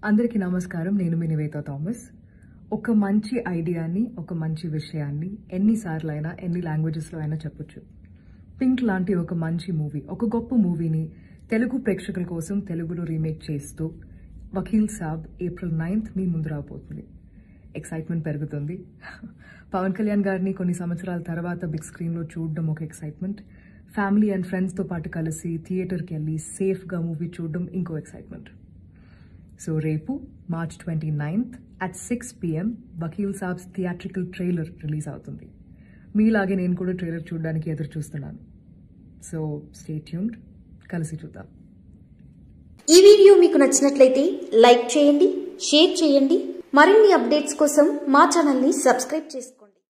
అందరికీ నమస్కారం నేను మీ నివేత థామస్ ఒక మంచి ఐడియాని ఒక మంచి విషయాన్ని ఎన్నిసార్లు అయినా ఎన్ని లాంగ్వేజెస్లో అయినా చెప్పొచ్చు పింక్ లాంటి ఒక మంచి మూవీ ఒక గొప్ప మూవీని తెలుగు ప్రేక్షకుల కోసం తెలుగులో రీమేక్ చేస్తూ వకీల్ సాబ్ ఏప్రిల్ నైన్త్ మీ ముందు రాబోతుంది ఎక్సైట్మెంట్ పెరుగుతుంది పవన్ కళ్యాణ్ గారిని కొన్ని సంవత్సరాల తర్వాత బిగ్ స్క్రీన్లో చూడడం ఒక ఎక్సైట్మెంట్ ఫ్యామిలీ అండ్ ఫ్రెండ్స్తో పాటు కలిసి థియేటర్కి వెళ్ళి సేఫ్గా మూవీ చూడడం ఇంకో ఎక్సైట్మెంట్ సో రేపు March twenty ninth at six PM Vakeel Saab's theatrical trailer release అవుతుంది మీలాగే నేను కూడా ట్రైలర్ చూడడానికి ఎదురు చూస్తున్నాను సో స్టే ట్యూన్డ్ కలిసి చూద్దాం ఈ వీడియో మీకు నచ్చినట్లయితే లైక్ చేయండి షేర్ చేయండి మరిన్ని అప్డేట్స్ కోసం మా ఛానల్ని సబ్స్క్రైబ్ చేసుకోండి